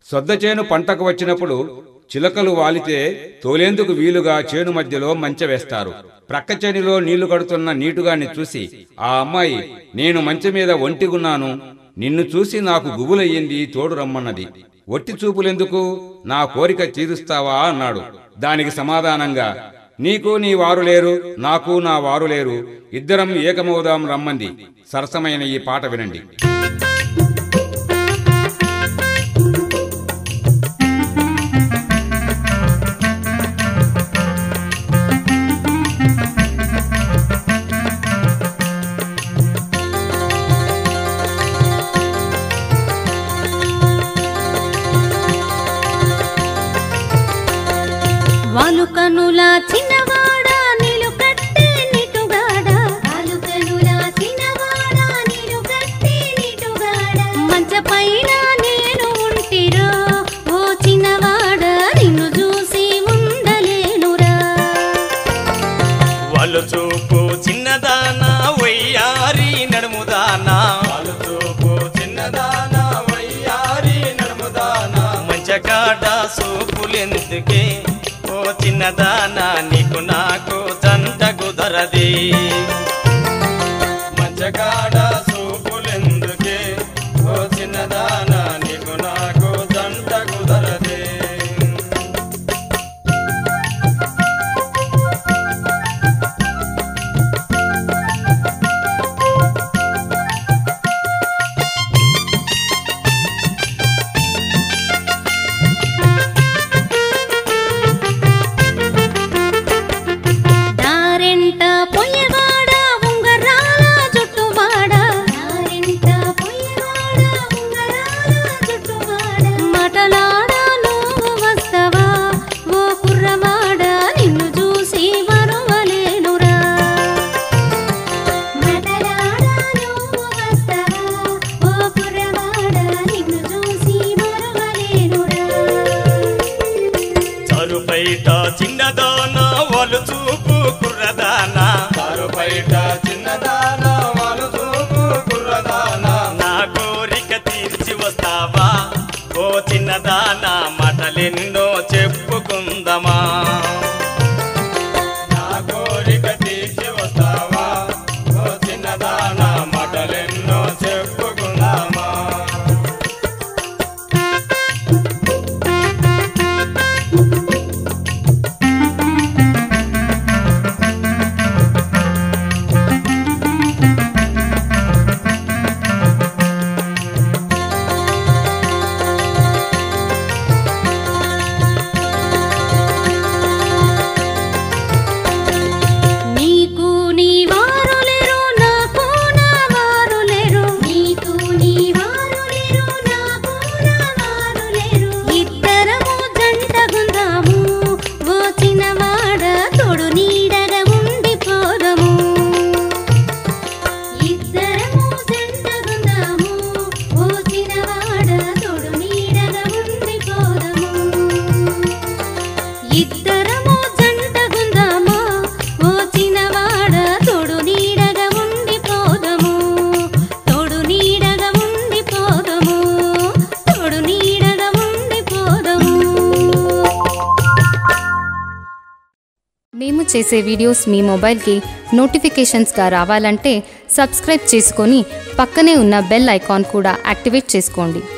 సొద్ద చేను పంటకు వచ్చినప్పుడు చిలకలు వాలితే తోలేందుకు వీలుగా చేను మధ్యలో మంచె వేస్తారు ప్రక్క చేనిలో నీళ్లు కడుతున్న నీటుగాన్ని చూసి ఆ అమ్మాయి నేను మంచె మీద ఒంటిగున్నాను నిన్ను చూసి నాకు గుబులయ్యింది తోడు రమ్మన్నది ఒట్టి చూపులెందుకు నా కోరిక తీరుస్తావా అన్నాడు దానికి సమాధానంగా నీకు నీ వారు లేరు నాకు నా వారు లేరు ఇద్దరం ఏకమవుదాం రమ్మంది సరసమైన ఈ పాట వినండి వాలు కనుల చిన్నవాడ నీలు కట్టే నిటుగాడ వాలు కనుల చిన్నవాడ నీలు కట్టే నిటుగాడ మంచ పైన నేను ఉంటిరో ఓ చిన్నవాడ నిన్ను చూసి ఉండలేనురా వాళ్ళు చూపు చిన్నదానా వయ్యారి నడుముదానా వాళ్ళు చూపు చిన్నదానా వయ్యారి నడుముదానా మంచకాడ సూపులెందుకే ఓ చిన్నదానా నీకు నాకు జంట కుదరది మంచకాడ సూపులెందుకే ఓ చిన్నదానా నీకు నాకు జంట కుదరది దారెంట పొయ్యవాడ ఉంగరాల జుట్టువాడ దారెంట పొయ్యవాడ ఉంగరాల జుట్టువాడ మాటలాడ నువ్వు వస్తవా ఓ కుర్రవాడ నిన్ను చూసి మరువలేనురా మాటలాడ నువ్వు వస్తవా ఓ కుర్రవాడ నిన్ను చూసి మరువలేనురా చారుపైట చిన్నదానా వాళ్ళు చూపు కుర్రదానా చారుపైట చిన్నదానా వాళ్ళు చూపు కుర్రదానా నా కోరిక తీర్చి వస్తావా ఓ చిన్నదానా మాటలెన్నో చెప్పుకుందమా నా కోరిక తీర్చి వస్తావా ఓ చిన్నదానా మాటలెన్నో చెప్పుకుందామా నీకు నీ వారు లేరు నాకు నా వారు లేరు నీకు నీ వారు లేరు నాకు నా వారు లేరు ఇద్దరము జంటగుందాము ఓ చిన్నవాడ తోడు నీడగా ఉండిపోదము ఇద్దరము జంటగుందాము ఓ చిన్నవాడ తోడు నీడగా ఉండిపోదము ఇద్దరము జంటగుందామా ఓ చిన్నవాడ తోడు నీడగా ఉండిపోదము తోడు నీడగా ఉండిపోదము తోడు నీడగా ఉండిపోదము మేము చేసే వీడియోస్ మీ మొబైల్కి నోటిఫికేషన్స్గా రావాలంటే సబ్స్క్రైబ్ చేసుకొని పక్కనే ఉన్న బెల్ ఐకాన్ కూడా యాక్టివేట్ చేసుకోండి